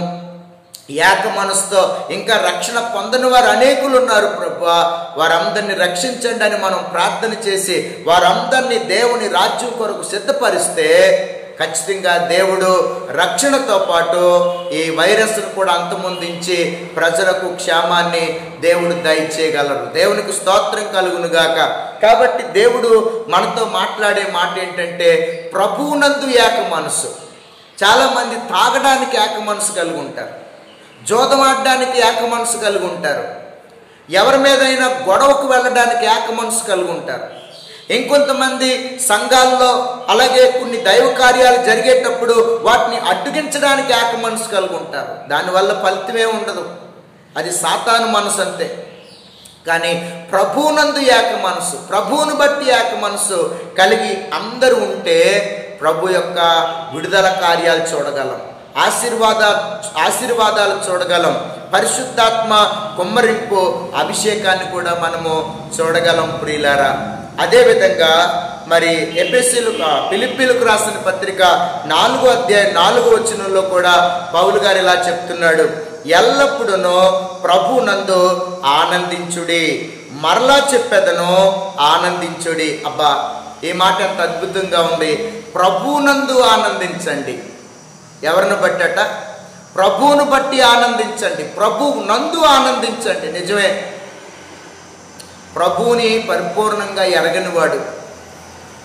Speaker 1: ఏక మనసుతో ఇంకా రక్షణ పొందని వారు అనేకులు ఉన్నారు ప్రభు వారందరిని రక్షించండి అని మనం ప్రార్థన చేసి వారందరినీ దేవుని రాజ్యం కొరకు సిద్ధపరిస్తే ఖచ్చితంగా దేవుడు రక్షణతో పాటు ఈ వైరస్ను కూడా అంతమొందించి ప్రజలకు క్షేమాన్ని దేవుడు దయచేయగలరు దేవునికి స్తోత్రం కలుగును గాక కాబట్టి దేవుడు మనతో మాట్లాడే మాట ఏంటంటే ప్రభువునందు ఏక మనసు చాలామంది తాగడానికి ఏక మనసు కలిగి ఉంటారు జోదమాడడానికి ఏక మనసు కలిగి ఉంటారు ఎవరి మీదైనా గొడవకు వెళ్ళడానికి ఏక మనసు కలిగి ఉంటారు ఇంకొంతమంది సంఘాల్లో అలాగే కొన్ని దైవ కార్యాలు జరిగేటప్పుడు వాటిని అడ్డుగించడానికి ఏక మనసు కలిగి ఉంటారు దానివల్ల ఫలితమే ఉండదు అది సాతాను మనసు అంతే కానీ ప్రభువునందు ఏక మనసు ప్రభువును బట్టి ఏక మనసు కలిగి అందరూ ఉంటే ప్రభు యొక్క విడుదల కార్యాలు చూడగలం ఆశీర్వాద ఆశీర్వాదాలు చూడగలం పరిశుద్ధాత్మ కుమ్మరింపు అభిషేకాన్ని కూడా మనము చూడగలం ప్రియులారా అదేవిధంగా మరి ఎపిఎస్సీలు పిలిపిలకు రాసిన పత్రిక నాలుగో అధ్యాయం నాలుగో వచనంలో కూడా పౌలు గారు ఇలా చెప్తున్నాడు ఎల్లప్పుడూ ప్రభు నందు ఆనందించుడి మరలా చెప్పేదను ఆనందించుడి అబ్బా ఈ మాట ఎంత అద్భుతంగా ఉంది ప్రభునందు ఆనందించండి ఎవరిని బట్టట ప్రభువును బట్టి ఆనందించండి ప్రభు నందు ఆనందించండి నిజమే ప్రభువుని పరిపూర్ణంగా ఎరగనివాడు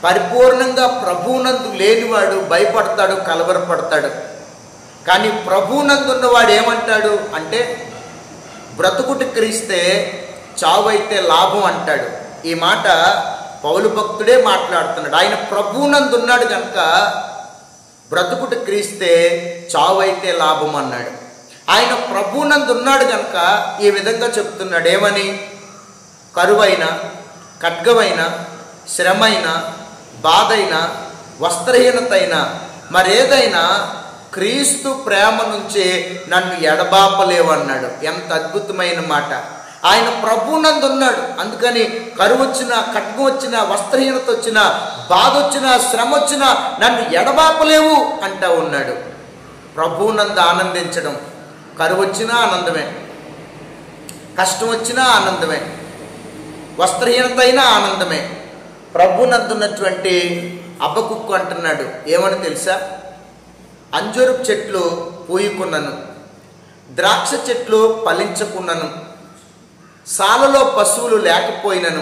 Speaker 1: పరిపూర్ణంగా ప్రభువునందు లేనివాడు భయపడతాడు కలవరపడతాడు కానీ ప్రభువునందు ఉన్నవాడు ఏమంటాడు అంటే బ్రతుకుటి క్రీస్తే చావైతే లాభం అంటాడు ఈ మాట పౌలు భక్తుడే మాట్లాడుతున్నాడు ఆయన ప్రభువునందు ఉన్నాడు కనుక బ్రతుకుటి క్రీస్తే చావైతే లాభం అన్నాడు ఆయన ప్రభువునందు ఉన్నాడు కనుక ఈ విధంగా చెప్తున్నాడు ఏమని కరువైన ఖడ్గమైన శ్రమైన బాధైన వస్త్రహీనతైన మరేదైనా క్రీస్తు ప్రేమ నుంచి నన్ను ఎడబాపలేవన్నాడు ఎంత అద్భుతమైన మాట ఆయన ప్రభునందు ఉన్నాడు అందుకని కరువు వచ్చినా ఖడ్గం వచ్చినా వస్త్రహీనత వచ్చినా బాధ వచ్చినా శ్రమ వచ్చినా నన్ను ఎడబాపలేవు అంటా ఉన్నాడు ప్రభువునందు ఆనందించడం కరువు వచ్చినా ఆనందమే కష్టం వచ్చినా ఆనందమే వస్త్రహీనత అయినా ఆనందమే ప్రభునందున్నటువంటి అబ్బకుక్కు అంటున్నాడు ఏమని తెలుసా అంజూరపు చెట్లు పూయుకున్నను ద్రాక్ష చెట్లు ఫలించకున్నను సాలలో పశువులు లేకపోయినను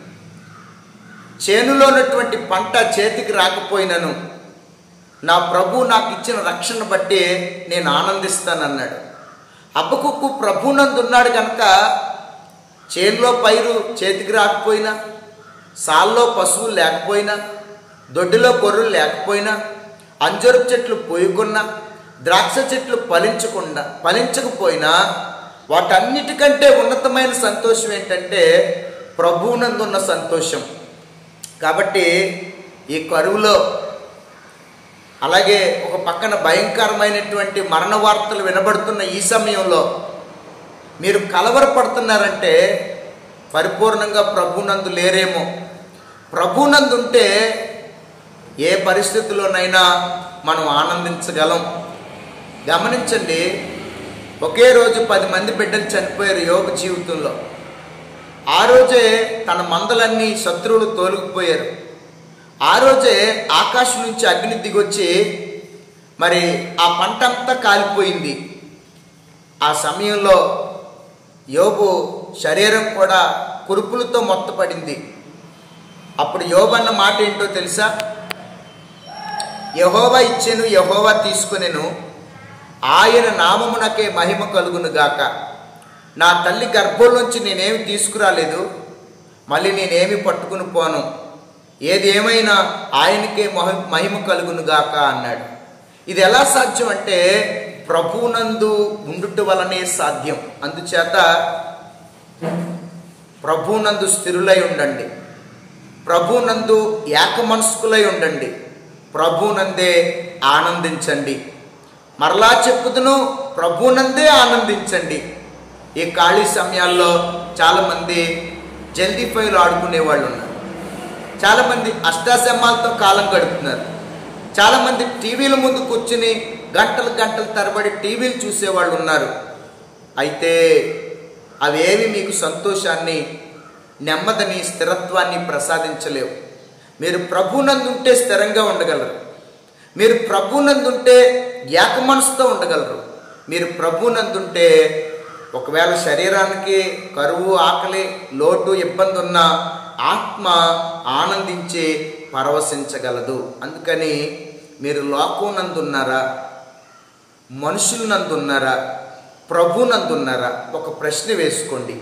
Speaker 1: చేనులో ఉన్నటువంటి పంట చేతికి రాకపోయినను నా ప్రభు నాకు ఇచ్చిన రక్షణ బట్టి నేను ఆనందిస్తానన్నాడు అబ్బకుక్కు ప్రభునందున్నాడు కనుక చేనులో పైరు చేతికి రాకపోయినా సాల్లో పశువులు లేకపోయినా దొడ్డిలో గొర్రెలు లేకపోయినా అంజరపు చెట్లు పోయకున్నా ద్రాక్ష చెట్లు ఫలించకుండా ఫలించకపోయినా వాటన్నిటికంటే ఉన్నతమైన సంతోషం ఏంటంటే ప్రభువునందున్న సంతోషం కాబట్టి ఈ కరువులో అలాగే ఒక పక్కన భయంకరమైనటువంటి మరణ వార్తలు వినబడుతున్న ఈ సమయంలో మీరు కలవరపడుతున్నారంటే పరిపూర్ణంగా ప్రభునందు లేరేమో ప్రభునందు ఉంటే ఏ పరిస్థితుల్లోనైనా మనం ఆనందించగలం గమనించండి ఒకే రోజు పది మంది బిడ్డలు చనిపోయారు యోగ జీవితంలో ఆ రోజే తన మందలన్నీ శత్రువులు తోలుకుపోయారు ఆ రోజే ఆకాశం నుంచి అగ్ని దిగొచ్చి మరి ఆ పంట అంతా కాలిపోయింది ఆ సమయంలో యోబు శరీరం కూడా కురుపులతో మొత్తపడింది అప్పుడు యోబన్న మాట ఏంటో తెలుసా యహోవా ఇచ్చెను యహోవా తీసుకునేను ఆయన నామమునకే మహిమ కలుగును గాక నా తల్లి గర్భంలోంచి నేనేమి తీసుకురాలేదు మళ్ళీ నేనేమి పట్టుకుని పోను ఏది ఏమైనా ఆయనకే మహి మహిమ కలుగును గాక అన్నాడు ఇది ఎలా సాధ్యం అంటే ప్రభువునందు ఉండుట వలనే సాధ్యం అందుచేత ప్రభువునందు స్థిరులై ఉండండి ప్రభునందు ఏకమనస్కులై ఉండండి ప్రభునందే ఆనందించండి మరలా చెప్పుదును ప్రభునందే ఆనందించండి ఈ ఖాళీ సమయాల్లో చాలామంది జల్దీ ఫైలు ఆడుకునే వాళ్ళు ఉన్నారు చాలామంది అష్టాశమ్మాలతో కాలం గడుపుతున్నారు చాలామంది టీవీల ముందు కూర్చుని గంటలు గంటలు తరబడి టీవీలు చూసేవాళ్ళు ఉన్నారు అయితే అవేవి మీకు సంతోషాన్ని నెమ్మదిని స్థిరత్వాన్ని ప్రసాదించలేవు మీరు ప్రభునందుంటే స్థిరంగా ఉండగలరు మీరు ప్రభునందుంటే ఏక మనసుతో ఉండగలరు మీరు ప్రభునందుంటే ఒకవేళ శరీరానికి కరువు ఆకలి లోటు ఇబ్బంది ఉన్న ఆత్మ ఆనందించి పరవశించగలదు అందుకని మీరు లోకం మనుషులు నందున్నారా ప్రభు నందున్నారా ఒక ప్రశ్న వేసుకోండి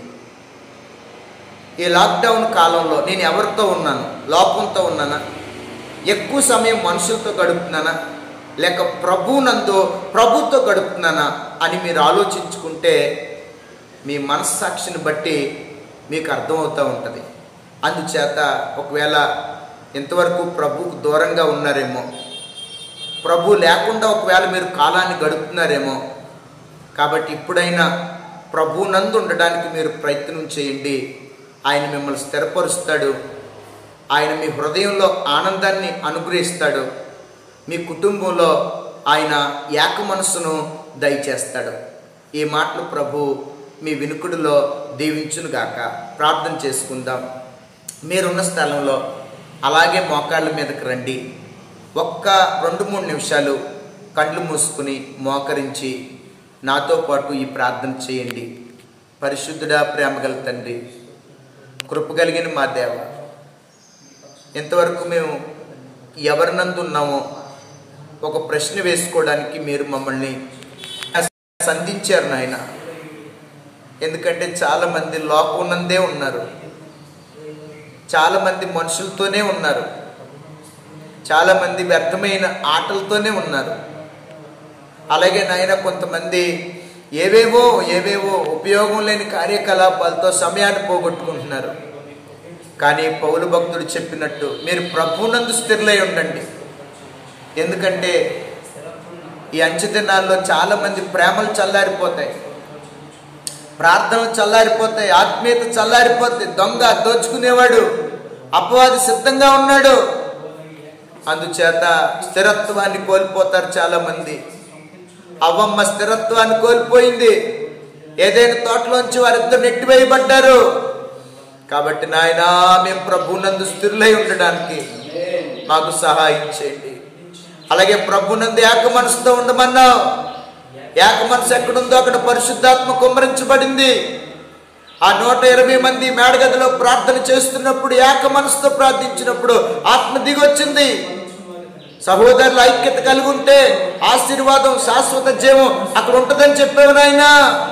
Speaker 1: ఈ లాక్డౌన్ కాలంలో నేను ఎవరితో ఉన్నాను లోకంతో ఉన్నానా ఎక్కువ సమయం మనుషులతో గడుపుతున్నానా లేక ప్రభునందు ప్రభుతో గడుపుతున్నానా అని మీరు ఆలోచించుకుంటే మీ మనస్సాక్షిని బట్టి మీకు అర్థమవుతూ ఉంటుంది అందుచేత ఒకవేళ ఇంతవరకు ప్రభువుకు దూరంగా ఉన్నారేమో ప్రభు లేకుండా ఒకవేళ మీరు కాలాన్ని గడుపుతున్నారేమో కాబట్టి ఇప్పుడైనా ప్రభునందు ఉండడానికి మీరు ప్రయత్నం చేయండి ఆయన మిమ్మల్ని స్థిరపరుస్తాడు ఆయన మీ హృదయంలో ఆనందాన్ని అనుగ్రహిస్తాడు మీ కుటుంబంలో ఆయన ఏక మనస్సును దయచేస్తాడు ఈ మాటలు ప్రభు మీ వినుకుడిలో దీవించునుగాక ప్రార్థన చేసుకుందాం మీరున్న స్థలంలో అలాగే మోకాళ్ళ మీదకి రండి ఒక్క రెండు మూడు నిమిషాలు కళ్ళు మూసుకుని మోకరించి నాతో పాటు ఈ ప్రార్థన చేయండి పరిశుద్ధుడా ప్రేమగల తండ్రి కృప కలిగిన మా దేవ ఇంతవరకు మేము ఎవరినందు ఉన్నామో ఒక ప్రశ్న వేసుకోవడానికి మీరు మమ్మల్ని సంధించారు నాయన ఎందుకంటే చాలామంది లోకమునందే ఉన్నారు చాలామంది మనుషులతోనే ఉన్నారు చాలామంది వ్యర్థమైన ఆటలతోనే ఉన్నారు అలాగే నాయన కొంతమంది ఏవేవో ఏవేవో ఉపయోగం లేని కార్యకలాపాలతో సమయాన్ని పోగొట్టుకుంటున్నారు కానీ పౌలు భక్తుడు చెప్పినట్టు మీరు ప్రభునందు స్థిరులై ఉండండి ఎందుకంటే ఈ అంచె దినాల్లో చాలామంది ప్రేమలు చల్లారిపోతాయి ప్రార్థనలు చల్లారిపోతాయి ఆత్మీయత చల్లారిపోతాయి దొంగ దోచుకునేవాడు అపవాది సిద్ధంగా ఉన్నాడు అందుచేత స్థిరత్వాన్ని కోల్పోతారు చాలామంది అవ్వమ్మ స్థిరత్వాన్ని కోల్పోయింది ఏదైనా తోటలోంచి వారిద్దరు నెట్టివేయబడ్డారు కాబట్టి నాయన మేము ప్రభునందు స్థిరులై ఉండడానికి మాకు సహాయం చేయండి అలాగే ప్రభునందు ఏక మనసుతో ఉండమన్నావు ఏక మనసు ఎక్కడుందో అక్కడ పరిశుద్ధాత్మ కుమ్మరించబడింది ఆ నూట ఇరవై మంది మేడగదిలో ప్రార్థన చేస్తున్నప్పుడు ఏక మనసుతో ప్రార్థించినప్పుడు ఆత్మ దిగొచ్చింది సహోదరుల ఐక్యత కలిగి ఉంటే ఆశీర్వాదం శాశ్వత జీవం అక్కడ ఉంటుందని చెప్పావు నాయన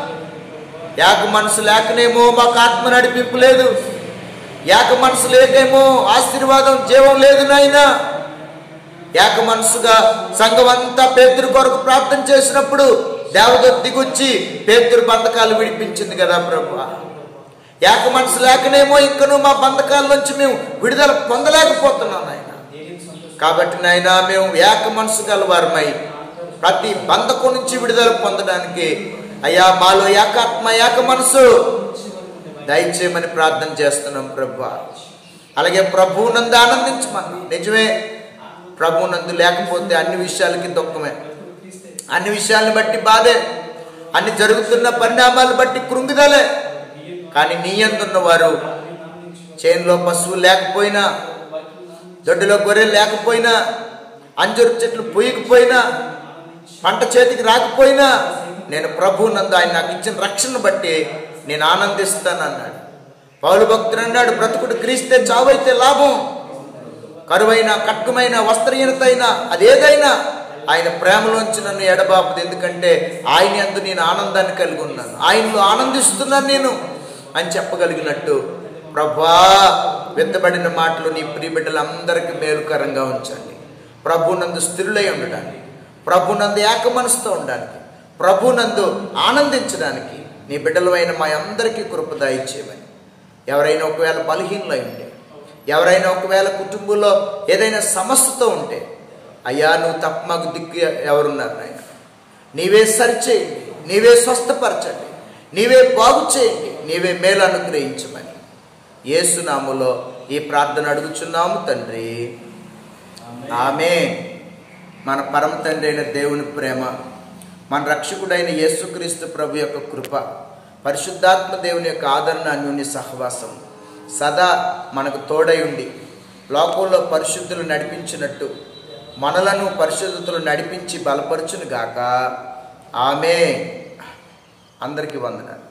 Speaker 1: ఏక మనసు లేకనేమో మాకు ఆత్మ నడిపింపు లేదు ఏక మనసు లేకేమో ఆశీర్వాదం జీవం లేదు నాయనా ఏక మనసుగా సంఘం అంతా పేతురు కొరకు ప్రార్థన చేసినప్పుడు దేవదూత దిగొచ్చి పేతురు బంధకాలు విడిపించింది కదా ప్రభు ఏక మనసు లేకనేమో ఇంకను మా బంధకాల నుంచి మేము విడుదల పొందలేకపోతున్నాం నాయన కాబట్టి నాయన మేము ఏక మనసు గలవారమై ప్రతి బంధకం నుంచి విడుదల పొందడానికి అయ్యా మాలో ఏకాత్మ ఏక మనసు దయచేయమని ప్రార్థన చేస్తున్నాం ప్రభు అలాగే ప్రభువునందు ఆనందించమన్నా నిజమే ప్రభునందు లేకపోతే అన్ని విషయాలకి దుఃఖమే అన్ని విషయాలను బట్టి బాధే అన్ని జరుగుతున్న పరిణామాలు బట్టి కృంగిదలే కానీ నీ అందున్న వారు చేనులో పశువు లేకపోయినా దొడ్డిలో గొర్రెలు లేకపోయినా అంజురు చెట్లు పూయకపోయినా పంట చేతికి రాకపోయినా నేను ప్రభునందు ఆయన నాకు ఇచ్చిన రక్షణ బట్టి నేను ఆనందిస్తాను అన్నాడు పౌలు భక్తుడు అన్నాడు బ్రతుకుడు క్రీస్తే చావైతే లాభం కరువైన కట్టుమైన వస్త్రహీనత అయినా అదేదైనా ఆయన ప్రేమలోంచి నన్ను ఎడబాపదు ఎందుకంటే ఆయన అందు నేను ఆనందాన్ని కలిగి ఉన్నాను ఆయనలో ఆనందిస్తున్నాను నేను అని చెప్పగలిగినట్టు ప్రభా విత్తబడిన మాటలు నీ ప్రియబిడ్డలందరికీ మేలుకరంగా ఉంచండి ప్రభునందు స్థిరులై ఉండడానికి ప్రభునందు ఏక మనసుతో ఉండడానికి ప్రభునందు ఆనందించడానికి నీ బిడ్డలమైన మా అందరికీ కృప దయచేయమని ఎవరైనా ఒకవేళ బలహీనలై ఉంటే ఎవరైనా ఒకవేళ కుటుంబంలో ఏదైనా సమస్యతో ఉంటే అయ్యా నువ్వు తప్ప మాకు దిక్కు ఎవరున్నారు నాయన నీవే సరిచేయండి నీవే స్వస్థపరచండి నీవే బాగు చేయండి నీవే మేలు అనుగ్రహించమని ఏసునాములో ఈ ప్రార్థన అడుగుచున్నాము తండ్రి ఆమె మన పరమ తండ్రి అయిన దేవుని ప్రేమ మన రక్షకుడైన యేసుక్రీస్తు ప్రభు యొక్క కృప పరిశుద్ధాత్మ దేవుని యొక్క ఆదరణ అన్యోన్య సహవాసం సదా మనకు తోడై ఉండి లోకంలో పరిశుద్ధులు నడిపించినట్టు మనలను పరిశుద్ధతలు నడిపించి బలపరచును గాక ఆమె అందరికీ వందనాలు